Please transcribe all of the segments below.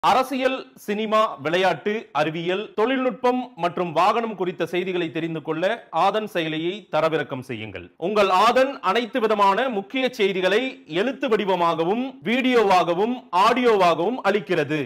அரசியல் சினிமா விளையாட்டு அறிவியல் தொழில்நுட்பம் மற்றும் வாகனம் குறித்த செய்திகளை தெரிந்து கொள்ள ஆதன் செயலியை தரவிறக்கம் செய்யுங்கள் உங்கள் ஆதன் அனைத்து விதமான முக்கிய செய்திகளை எழுத்து வடிவமாகவும் வீடியோவாகவும் ஆடியோவாகவும் அளிக்கிறது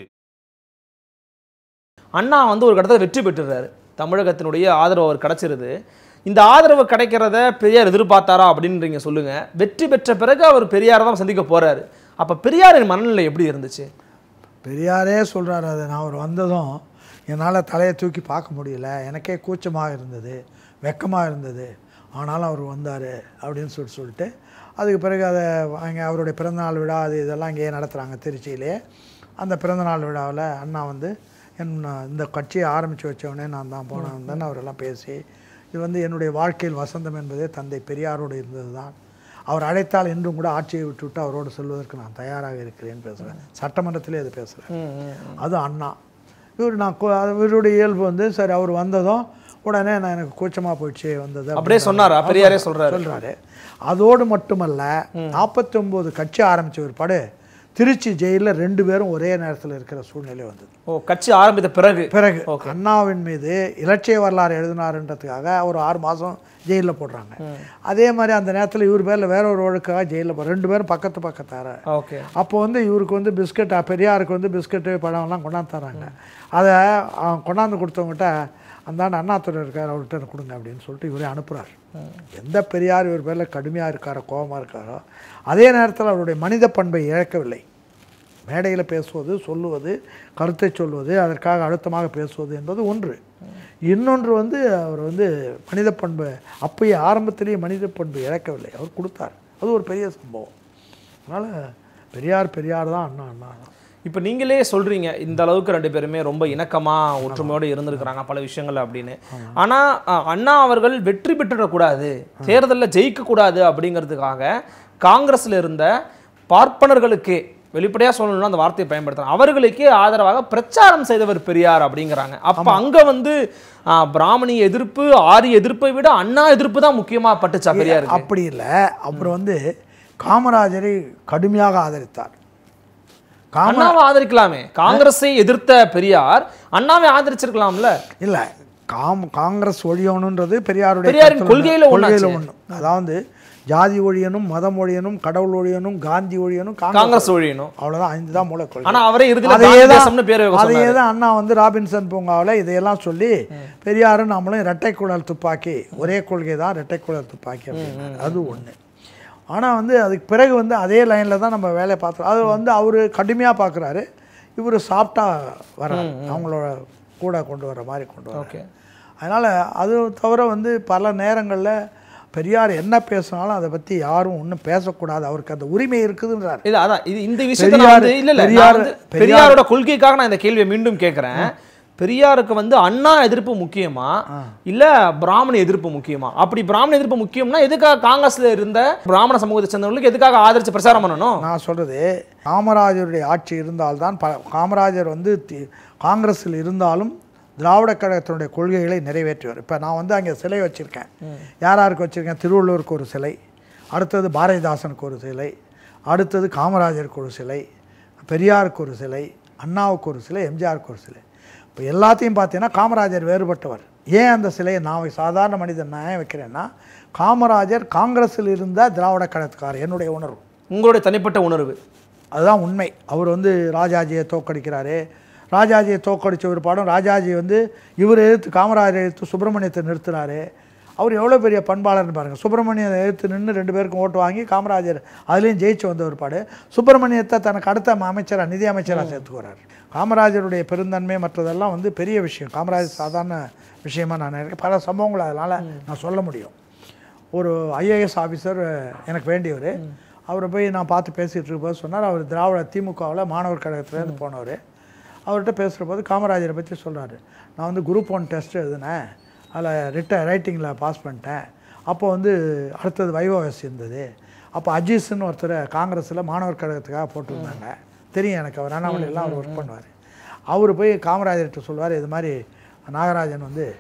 அண்ணா வந்து ஒரு கட்டத்தில் வெற்றி பெற்றுறாரு தமிழகத்தினுடைய ஆதரவு அவர் கிடைச்சிருது இந்த ஆதரவு கிடைக்கிறத பெரியார் எதிர்பார்த்தாரா அப்படின்றீங்க சொல்லுங்க வெற்றி பெற்ற பிறகு அவர் பெரியாரை தான் சந்திக்க போறாரு அப்ப பெரியாரின் மனநிலை எப்படி இருந்துச்சு பெரியாரே சொல்கிறாரு அது நான் அவர் வந்ததும் என்னால் தலையை தூக்கி பார்க்க முடியல எனக்கே கூச்சமாக இருந்தது வெக்கமாக இருந்தது ஆனாலும் அவர் வந்தார் அப்படின்னு சொல்லிட்டு சொல்லிட்டு அதுக்கு பிறகு அதை அங்கே அவருடைய பிறந்தநாள் விழா அது இதெல்லாம் இங்கேயே நடத்துகிறாங்க திருச்சியிலே அந்த பிறந்தநாள் விழாவில் அண்ணா வந்து என் இந்த கட்சியை ஆரம்பித்து வச்சவொடனே நான் தான் போனேன் தானே அவரெல்லாம் பேசி இது வந்து என்னுடைய வாழ்க்கையில் வசந்தம் என்பதே தந்தை பெரியாரோடு இருந்தது தான் அவர் அழைத்தால் என்றும் கூட ஆட்சியை விட்டுவிட்டு அவரோடு செல்வதற்கு நான் தயாராக இருக்கிறேன் பேசுகிறேன் சட்டமன்றத்திலே அது பேசுகிறேன் அது அண்ணா இவர் நான் கு- அது இவருடைய இயல்பு வந்து சரி அவர் வந்ததும் உடனே நான் எனக்கு கூச்சமாக போயிடுச்சு வந்தது அப்படியே சொன்னாரா? பெரியாரே சொல்றாரு. சொல்கிறாரு அதோடு மட்டுமல்ல நாற்பத்தி ஒம்பது கட்சி ஆரம்பித்த பிற்பாடு திருச்சி ஜெயிலில் ரெண்டு பேரும் ஒரே நேரத்தில் இருக்கிற சூழ்நிலை வந்தது ஓ கட்சி ஆரம்பித்த பிறகு பிறகு அண்ணாவின் மீது இலட்சிய வரலாறு எழுதினாருன்றதுக்காக ஒரு ஆறு மாதம் ஜெயிலில் போடுறாங்க அதே மாதிரி அந்த நேரத்தில் இவர் பேரில் வேற ஒரு வழக்காக ஜெயிலில் போ ரெண்டு பேரும் பக்கத்து பக்கத்தார ஓகே அப்போ வந்து இவருக்கு வந்து பிஸ்கட் பெரியாருக்கு வந்து பிஸ்கட்டு பழம்லாம் கொண்டாந்து தராங்க அதை அவன் கொண்டாந்து கொடுத்தவங்ககிட்ட அந்தாண்ட அண்ணாத்துறை இருக்கார் அவர்கிட்ட எனக்கு கொடுங்க அப்படின்னு சொல்லிட்டு இவரே அனுப்புகிறார் எந்த பெரியார் இவர் பேரில் கடுமையாக இருக்காரோ கோபமாக இருக்காரோ அதே நேரத்தில் அவருடைய மனித பண்பை இழக்கவில்லை மேடையில் பேசுவது சொல்லுவது கருத்தை சொல்வது அதற்காக அழுத்தமாக பேசுவது என்பது ஒன்று இன்னொன்று வந்து அவர் வந்து மனித பண்பு அப்பயே ஆரம்பத்திலேயே மனித பண்பு இழக்கவில்லை அவர் கொடுத்தார் அது ஒரு பெரிய சம்பவம் அதனால் பெரியார் பெரியார் தான் அண்ணா அண்ணா தான் இப்போ நீங்களே சொல்றீங்க இந்த அளவுக்கு ரெண்டு பேருமே ரொம்ப இணக்கமா ஒற்றுமையோடு இருந்திருக்கிறாங்க பல விஷயங்கள் அப்படின்னு ஆனா அஹ், அண்ணா அவர்கள் வெற்றி பெற்றுடக்கூடாது தேர்தலில் ஜெயிக்க கூடாது அப்படிங்கிறதுக்காக காங்கிரஸ்ல இருந்த பார்ப்பனர்களுக்கே வெளிப்படையா சொல்லணும்னா அந்த வார்த்தையை பயன்படுத்துறாங்க அவர்களுக்கே ஆதரவாக பிரச்சாரம் செய்தவர் பெரியார் அப்படிங்கிறாங்க அப்ப அங்க வந்து அஹ், பிராமணிய எதிர்ப்பு ஆரிய எதிர்ப்பை விட அண்ணா எதிர்ப்பு தான் முக்கியமா பட்டுச்சா பெரியாருக்கு அப்படி இல்லை அப்புறம் வந்து காமராஜரை கடுமையாக ஆதரித்தார் காம அண்ணாவை ஆதரிக்கலாமே காங்கிரஸை எதிர்த்த பெரியார் அண்ணாவை ஆதரிச்சிருக்கலாம்ல இல்லை காம் காங்கிரஸ் ஒழியணுன்றது பெரியாருடைய பெரியாரின் கருத்துல கொள்கையில ஒண்ணு. கொள்கையில ஒண்ணாச்சே. ஒன்று அதாவது ஜாதி ஒழியனும் மதம் ஒழியனும் கடவுள் ஒழியனும் காந்தி ஒழியனும் காங்கிரஸ் காங்கிரஸ் ஒழியணும் அவ்வளோதான் ஐந்து தான் மூல கொள்கை ஆனா அவரே இறுதியில அதையே காந்தி தான் தேசம்னு பேர் வைக்க அதையே சொன்னாரு. தான் அண்ணா வந்து ராபின்சன் பூங்காவில் இதையெல்லாம் சொல்லி பெரியாரும் நம்மளும் இரட்டை குழல் துப்பாக்கி ஒரே கொள்கை தான் இரட்டை குழல் துப்பாக்கி அப்படின்னாரு அது ஒன்று ஆனால் வந்து அதுக்கு பிறகு வந்து அதே லைனில் தான் நம்ம வேலையை பார்த்தோம் அது வந்து அவர் கடுமையாக பார்க்குறாரு இவர் சாப்பிட்டா வர அவங்களோட கூட கொண்டு வர மாதிரி கொண்டு வர ஓகே அதனால் அது தவிர வந்து பல நேரங்களில் பெரியார் என்ன பேசினாலும் அதை பற்றி யாரும் ஒன்றும் பேசக்கூடாது அவருக்கு அந்த உரிமை இருக்குதுன்றார் இல்ல அதான் இது இந்த விஷயத்தை நான் பெரியார், வந்து இல்ல இல்ல நான் பெரியார், வந்து பெரியார். பெரியாரோட கொள்கைக்காக நான் இந்த கேள்வியை மீண்டும் கேட்கிறேன் பெரியாருக்கு வந்து அண்ணா எதிர்ப்பு முக்கியமா இல்ல பிராமண எதிர்ப்பு முக்கியமா அப்படி பிராமண எதிர்ப்பு முக்கியம்னா எதுக்காக காங்கிரஸ்ல இருந்த பிராமண சமூகத்தை சேர்ந்தவங்களுக்கு எதுக்காக ஆதரிச்சு பிரச்சாரம் பண்ணணும் நான் சொல்கிறது காமராஜருடைய ஆட்சி இருந்தால்தான் ப காமராஜர் வந்து தி- காங்கிரஸில் இருந்தாலும் திராவிட கழகத்தினுடைய கொள்கைகளை நிறைவேற்றுவார் இப்போ நான் வந்து அங்கே சிலை வச்சுருக்கேன் யார் யாருக்கு வச்சுருக்கேன் திருவள்ளுவருக்கு ஒரு சிலை அடுத்தது பாரதிதாசனுக்கு ஒரு சிலை அடுத்தது காமராஜருக்கு ஒரு சிலை பெரியாருக்கு ஒரு சிலை அண்ணாவுக்கு ஒரு சிலை எம்ஜிஆருக்கு ஒரு சிலை இப்போ எல்லாத்தையும் பார்த்தீங்கன்னா காமராஜர் வேறுபட்டவர் ஏன் அந்த சிலையை நான் சாதாரண மனிதன் நான் ஏன் வைக்கிறேன்னா காமராஜர் காங்கிரஸில் இருந்த திராவிட கழகத்துக்காரர் என்னுடைய உணர்வு உங்களுடைய தனிப்பட்ட உணர்வு அதுதான் உண்மை அவர் வந்து ராஜாஜியை தோக்கடிக்கிறாரு ராஜாஜியை தோக்கடிச்ச ஒரு பாடம் ராஜாஜி வந்து இவர் எதிர்த்து காமராஜர் எதிர்த்து சுப்பிரமணியத்தை நிறுத்தினாரு அவர் எவ்வளோ பெரிய பண்பாளர்னு பாருங்கள் சுப்பிரமணியத்தை எதிர்த்து நின்று ரெண்டு பேருக்கும் ஓட்டு வாங்கி காமராஜர் அதுலேயும் ஜெயிச்சு வந்த ஒரு பாடு சுப்பிரமணியத்தை தனக்கு அடுத்த அமைச்சராக நிதி அமைச்சராக சேர்த்துக்கிறார் காமராஜருடைய பெருந்தன்மை மற்றதெல்லாம் வந்து பெரிய விஷயம் காமராஜர் சாதாரண விஷயமா நான் நினைக்கிறேன் பல சம்பவங்கள் அதனால் நான் சொல்ல முடியும் ஒரு ஐஏஎஸ் ஆஃபீஸர் எனக்கு வேண்டியவர் அவரை போய் நான் பார்த்து பேசிகிட்டு இருக்கும்போது சொன்னார் அவர் திராவிட திமுகவில் மாணவர் கழகத்துலேருந்து போனவர் அவர்கிட்ட பேசுகிற போது காமராஜரை பற்றி சொல்றாரு நான் வந்து குரூப் ஒன் டெஸ்ட் எழுதினேன் அதில் ரிட்ட ரைட்டிங்கில் பாஸ் பண்ணிட்டேன் அப்போ வந்து அடுத்தது வைவோஎஸ் இருந்தது அப்போ அஜீஸ்ன்னு ஒருத்தர் காங்கிரஸில் மாணவர் கழகத்துக்காக போட்டிருந்தாங்க தெரியும் எனக்கு அவர் அண்ணாமலையெல்லாம் அவர் ஒர்க் பண்ணுவார் அவர் போய் காமராஜர்கிட்ட சொல்வார் இது மாதிரி நாகராஜன் வந்து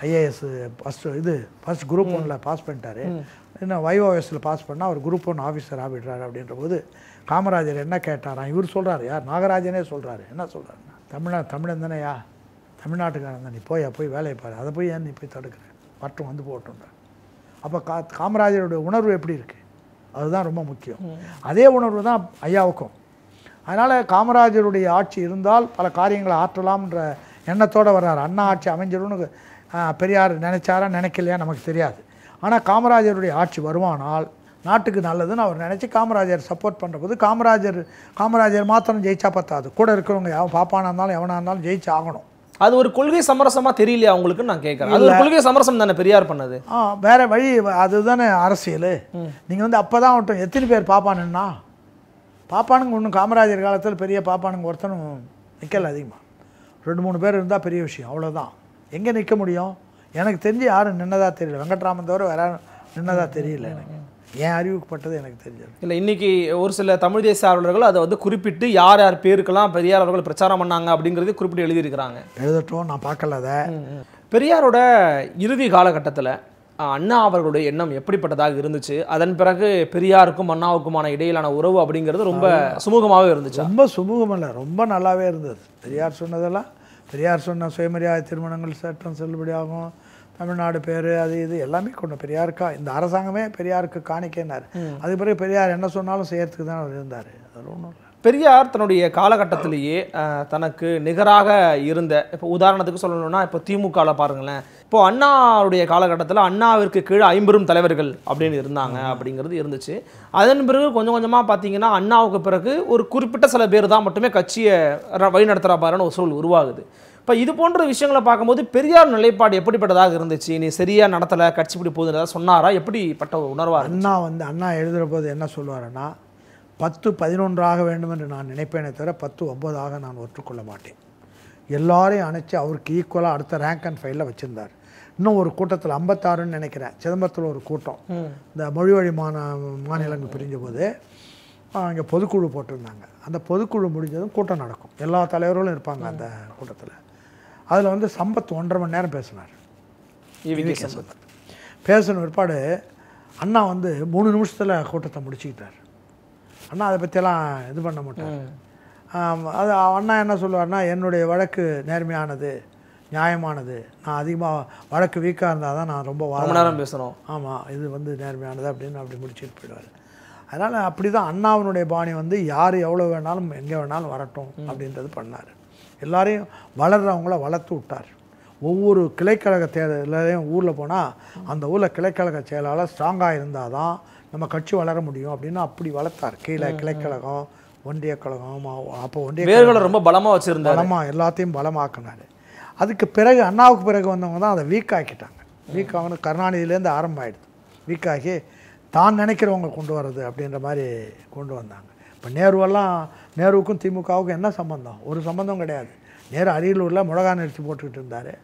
ஐஏஎஸ் ஃபஸ்ட்டு இது ஃபஸ்ட் குரூப் ஒன்றில் பாஸ் பண்ணிட்டாரு இன்னும் வைஓஎஸில் பாஸ் பண்ணால் அவர் குரூப் ஒன் ஆஃபீஸர் ஆகிடுறாரு அப்படின்ற போது காமராஜர் என்ன கேட்டாராம் இவர் சொல்கிறாரு யார் நாகராஜனே சொல்கிறாரு என்ன சொல்கிறாரு தமிழா தமிழன் தானேயா தமிழ்நாட்டுக்காரன் தான் நீ போயா போய் வேலையை பாரு அதை போய் ஏன் நீ போய் தடுக்கிற மட்டும் வந்து போட்டுன்ற அப்போ கா காமராஜருடைய உணர்வு எப்படி இருக்குது அதுதான் ரொம்ப முக்கியம் அதே உணர்வு தான் ஐயாவுக்கும் அதனால் காமராஜருடைய ஆட்சி இருந்தால் பல காரியங்களை ஆற்றலாம்ன்ற எண்ணத்தோடு வர்றார் அண்ணா ஆட்சி அமைஞ்சிரும்னு ஆஹ், பெரியார் நினைச்சாரா நினைக்கலையா நமக்கு தெரியாது ஆனால் காமராஜருடைய ஆட்சி வருமானால் நாட்டுக்கு நல்லதுன்னு அவர் நினச்சி காமராஜர் சப்போர்ட் பண்ணுற போது காமராஜர் காமராஜர் மாத்திரம் ஜெயிச்சா பத்தாது கூட இருக்கிறவங்க எவன் பாப்பானா இருந்தாலும் எவனாக இருந்தாலும் ஜெயிச்சு ஆகணும் அது ஒரு கொள்கை சமரசமா தெரியலையா உங்களுக்கு நான் கேட்கறேன் அது ஒரு கொள்கை சமரசம் தானே பெரியார் பண்ணது ஆ வேற வழி அதுதானே அரசியல் நீங்கள் வந்து அப்போ தான் ஒருத்தன் எத்தனை பேர் பாப்பானுன்னா பாப்பானுங்க ஒன்றும் காமராஜர் காலத்தில் பெரிய பாப்பானுங்க ஒருத்தனும் நிற்கல அதிகமாக ரெண்டு மூணு பேர் இருந்தால் பெரிய விஷயம் அவ்வளோதான் எங்கே நிற்க முடியும் எனக்கு தெரிஞ்சு யாரும் நின்னதா தெரியல வெங்கட்ராமன் தவிர வேற யாரும் நின்னதா தெரியல எனக்கு என் அறிவுக்குப்பட்டது எனக்கு தெரிஞ்சது இல்லை இன்னைக்கு ஒரு சில தமிழ் தேசிய ஆர்வலர்கள் அதை வந்து குறிப்பிட்டு யார் யார் பேருக்கெல்லாம் பெரியார் அவர்கள் பிரச்சாரம் பண்ணாங்க அப்படிங்கிறதை குறிப்பிட்டு எழுதியிருக்கிறாங்க எழுதட்டும் நான் பார்க்கல அதை பெரியாரோட இறுதி காலகட்டத்தில் அண்ணா அவர்களுடைய எண்ணம் எப்படிப்பட்டதாக இருந்துச்சு அதன் பிறகு பெரியாருக்கும் அண்ணாவுக்குமான இடையிலான உறவு அப்படிங்கிறது ரொம்ப சுமூகமாகவே இருந்துச்சு ரொம்ப சுமூகம் இல்லை ரொம்ப நல்லாவே இருந்தது பெரியார் சொன்னதெல்லாம் பெரியார் சொன்ன சுயமரியாதை திருமணங்கள் சட்டம் செல்லுபடியாகும் தமிழ்நாடு பேர் அது இது எல்லாமே கொண்டு பெரியாருக்கா இந்த அரசாங்கமே பெரியாருக்கு காணிக்கைனார் அதுக்கு பிறகு பெரியார் என்ன சொன்னாலும் செய்யறதுக்கு தான் அவர் இருந்தார் அது ஒன்றும் இல்லை பெரியார் தன்னுடைய காலகட்டத்திலேயே அஹ், தனக்கு நிகராக இருந்த இப்போ உதாரணத்துக்கு சொல்லணும்னா இப்போ திமுகவில் பாருங்களேன் இப்போ அண்ணாவுடைய காலகட்டத்தில் அண்ணாவிற்கு கீழே ஐம்பெரும் தலைவர்கள் அப்படின்னு இருந்தாங்க அப்படிங்கிறது இருந்துச்சு அதன் பிறகு கொஞ்சம் கொஞ்சமாக பார்த்தீங்கன்னா அண்ணாவுக்கு பிறகு ஒரு குறிப்பிட்ட சில பேர் தான் மட்டுமே கட்சியை ர- வழிநடத்துகிற மாதிரியான ஒரு சூழல் உருவாகுது இப்போ இது போன்ற விஷயங்களை பார்க்கும்போது பெரியார் நிலைப்பாடு எப்படிப்பட்டதாக இருந்துச்சு நீ சரியா நடத்தலை கட்சி இப்படி போகுதுன்னு ஏதாவது சொன்னாரா எப்படிப்பட்ட ஒரு உணர்வா இருந்துச்சு? அண்ணா வந்து அண்ணா எழுதுகிற போது என்ன சொல்லுவாருன்னா பத்து பதினொன்றாக வேண்டும் என்று நான் நினைப்பேனே தவிர பத்து ஒன்பதாக நான் ஒற்றுக்கொள்ள மாட்டேன் எல்லாரையும் அணைச்சி அவருக்கு ஈக்குவலாக அடுத்த ரேங்க் அண்ட் ஃபைலில் வச்சுருந்தார் இன்னும் ஒரு கூட்டத்தில் ஐம்பத்தாறுன்னு நினைக்கிறேன் சிதம்பரத்தில் ஒரு கூட்டம் இந்த மொழிவழி மாந மாநிலங்கள் பிரிஞ்ச போது அங்கே பொதுக்குழு போட்டிருந்தாங்க அந்த பொதுக்குழு முடிஞ்சதும் கூட்டம் நடக்கும் எல்லா தலைவர்களும் இருப்பாங்க அந்த கூட்டத்தில் அதில் வந்து சம்பத் ஒன்றரை மணி நேரம் பேசினார் ஈவி கே சம்பத் பேசின பிற்பாடு அண்ணா வந்து மூணு நிமிஷத்தில் கூட்டத்தை முடிச்சுக்கிட்டார் அண்ணா அதை பற்றியெல்லாம் இது பண்ண மாட்டார் ஆம், அது அண்ணா என்ன சொல்லுவார்னா என்னுடைய வழக்கு நேர்மையானது நியாயமானது நான் அதிகமாக வழக்கு வீக்காக இருந்தால் தான் நான் ரொம்ப ரொம்ப வாழ நேரம் பேசுகிறோம் ஆமாம் இது வந்து நேர்மையானது அப்படின்னு அப்படி முடிச்சுட்டு போயிடுவார் அதனால் அப்படி தான் அண்ணாவினுடைய பாணி வந்து யார் எவ்வளோ வேணாலும் எங்கே வேணாலும் வரட்டும் அப்படின்றது பண்ணார் எல்லாரையும் வளர்றவங்கள வளர்த்து விட்டார் ஒவ்வொரு கிளைக்கழக தேர்தலையும் ஊரில் போனால் அந்த ஊரில் கிளைக்கழக செயலாளர் ஸ்ட்ராங்காக இருந்தால் தான் நம்ம கட்சி வளர முடியும் அப்படின்னு அப்படி வளர்த்தார் கீழே கிளைக்கழகம் ஒன்றிய கழகம் அப்போ ஒன்றிய வேர்களை ரொம்ப பலமா வச்சிருந்தாரு பலமாக எல்லாத்தையும் பலமாக்குனார் அதுக்கு பிறகு அண்ணாவுக்கு பிறகு வந்தவங்க தான் அதை வீக் ஆக்கிட்டாங்க வீக் ஆகணும் கருணாநிதியிலேருந்து ஆரம்பம் ஆயிடுது வீக் ஆகி தான் நினைக்கிறவங்க கொண்டு வர்றது அப்படின்ற மாதிரி கொண்டு வந்தாங்க இப்போ நேருவெல்லாம் நேருவுக்கும் திமுகவுக்கும் என்ன சம்பந்தம் ஒரு சம்பந்தம் கிடையாது நேரு அரியலூரில் மிளகா நெரிச்சு போட்டுக்கிட்டு இருந்தார்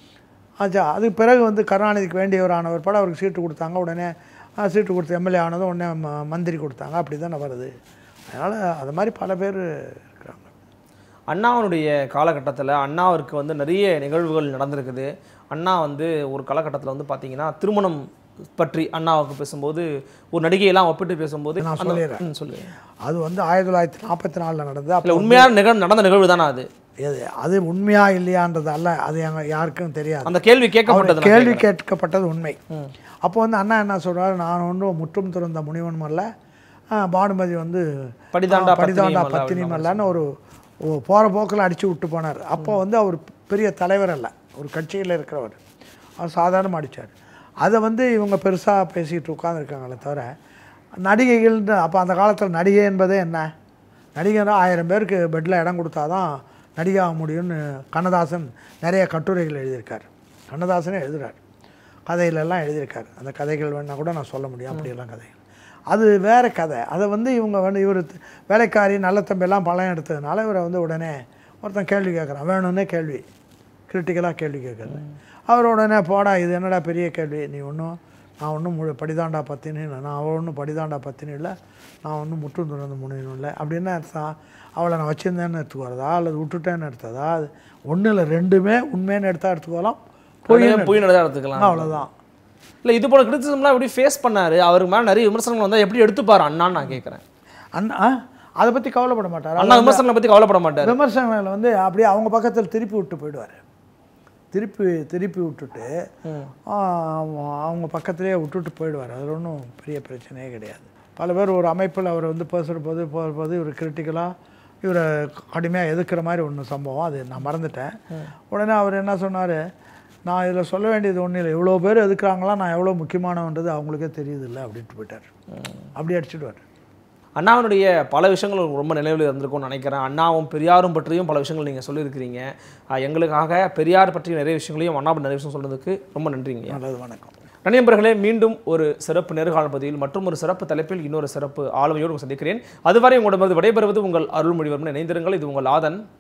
ஆச்சா அதுக்கு பிறகு வந்து கருணாநிதிக்கு வேண்டியவரானவர் படம் அவருக்கு சீட்டு கொடுத்தாங்க உடனே ஆ, சீட்டு கொடுத்து எம்எல்ஏ ஆனதும் உடனே ம- மந்திரி கொடுத்தாங்க அப்படி தானே வருது அதனால் அது மாதிரி பல பேர் இருக்கிறாங்க அண்ணாவுடைய காலகட்டத்தில் அண்ணாவிற்கு வந்து நிறைய நிகழ்வுகள் நடந்திருக்குது அண்ணா வந்து ஒரு காலகட்டத்தில் வந்து பார்த்தீங்கன்னா திருமணம் பற்றி அண்ணாவுக்கு பேசும்போது ஒரு நடிகையெல்லாம் ஒப்பிட்டு பேசும்போது நான் அந்த- சொல்லிடுறேன். ம், சொல்லுங்க அது வந்து ஆயிரத்தி தொள்ளாயிரத்தி நாற்பத்தி நாலில் நடந்தது அப்போ இல்லை உண்மையான நிகழ் நடந்த நிகழ்வு தானே அது எது அது உண்மையா இல்லையான்றது அல்ல அது எங்க யாருக்கும் தெரியாது அந்த கேள்வி அவர் கேட்கப்பட்டது நான் கேள்வி கேட்கிறேன். கேட்கப்பட்டது உண்மை அப்போ வந்து அண்ணா என்ன சொல்றாரு நான் ஒன்றும் முற்றும் துறந்த முனிவனும் அல்ல ஆ, பானுமதி வந்து படிதாண்டா ஆ, படிதாண்டா பத்தினியும் அல்ல பத்தினியும் அல்லன்னு ஒரு ஒரு போகிற போக்கில் அடித்து விட்டு போனார் அப்போ வந்து அவர் பெரிய தலைவர் அல்ல ஒரு கட்சியில் இருக்கிறவர் அவர் சாதாரணமாக அடித்தார் அதை வந்து இவங்க பெருசாக பேசிக்கிட்டு உட்காந்துருக்காங்களே தவிர நடிகைகள் அப்போ அந்த காலத்தில் நடிகை என்பதே என்ன நடிகைனா ஆயிரம் பேருக்கு பெட்டில் இடம் கொடுத்தாதான் நடிகை ஆக முடியும்னு கண்ணதாசன் நிறைய கட்டுரைகள் எழுதியிருக்கார் கண்ணதாசனே எழுதுறார் கதையிலெல்லாம் எழுதியிருக்காரு அந்த கதைகள் வேணால் கூட நான் சொல்ல முடியும் அப்படியெல்லாம் கதைகள் அது வேற கதை அதை வந்து இவங்க வந்து இவர் வேலைக்காரி நல்ல தம்பியெல்லாம் பழம் எடுத்ததுனால இவரை வந்து உடனே ஒருத்தன் கேள்வி கேட்குறான் வேணும்னே கேள்வி கிரிட்டிக்கலாக கேள்வி கேட்குறது அவர் உடனே போடா இது என்னடா பெரிய கேள்வி நீ ஒன்றும் நான் ஒன்றும் முழு படிதாண்டா பத்தினு இல்லை நான் அவள் ஒன்றும் படிதாண்டா பத்தினு இல்லை நான் ஒன்றும் முற்றும் துறந்து முடியணும் இல்லை அப்படின்னு அர்த்தம் அவளை நான் வச்சுருந்தேன்னு எடுத்துக்கிறதா அல்லது விட்டுட்டேன்னு எடுத்ததா அது ஒன்றும் இல்லை ரெண்டுமே உண்மைன்னு எடுத்தால் எடுத்துக்கலாம் பொய்ன்னு பொய் நடந்தா எடுத்துக்கலாம் அவ்வளவுதான் இல்ல இது போல கிரிட்டிசிசம்லாம் எப்படி ஃபேஸ் பண்ணாரு அவருக்கு மேல நிறைய விமர்சனங்கள் வந்தா எப்படி எடுத்துப்பாரு அண்ணான்னு நான் கேட்கறேன் அண்ணா அதை பத்தி கவலைப்பட மாட்டார் அண்ணா விமர்சனங்களை பத்தி கவலைப்பட மாட்டாரு விமர்சனங்களை வந்து அப்படியே அவங்க பக்கத்தில் திருப்பி விட்டு போயிடுவார் திருப்பி திருப்பி விட்டுட்டு ஆ, அவங்க பக்கத்திலேயே விட்டுட்டு போயிடுவார் அது ஒன்றும் பெரிய பிரச்சனையே கிடையாது பல பேர் ஒரு அமைப்பில் அவர் வந்து பேசுகிற போது போகிற போது இவர் கிரிட்டிக்கலாக இவரை கடுமையாக எதிர்க்கிற மாதிரி ஒன்று சம்பவம் அது நான் மறந்துட்டேன் உடனே அவர் என்ன சொன்னார் நான் இதில் சொல்ல வேண்டியது ஒன்றும் இல்லை இவ்வளோ பேர் எதுக்குறாங்களா நான் எவ்வளோ முக்கியமானவன்றது அவங்களுக்கே தெரியுது இல்லை அப்படின்ட்டு போயிட்டார் அப்படி அடிச்சிடுவார் அண்ணாவினுடைய பல விஷயங்கள் உங்களுக்கு ரொம்ப நினைவில் இருந்திருக்கும்னு நினைக்கிறேன் அண்ணாவும் பெரியாரும் பற்றியும் பல விஷயங்கள் நீங்கள் சொல்லியிருக்கிறீங்க அஹ் எங்களுக்காக பெரியார் பற்றிய நிறைய விஷயங்களையும் அண்ணா பற்றி நிறைய விஷயம் சொல்றதுக்கு ரொம்ப நன்றிங்க நல்லது வணக்கம் நண்பர்களே மீண்டும் ஒரு சிறப்பு நேர்காணல் பதிவில் மற்றும் ஒரு சிறப்பு தலைப்பில் இன்னொரு சிறப்பு ஆளுமையோடு உங்களை சந்திக்கிறேன் அதுவரை உங்களிடமிருந்து விடைபெறுவது உங்கள் அருள்மொழிவர்மன் இணைந்திருங்கள் இது உங்கள் ஆதன்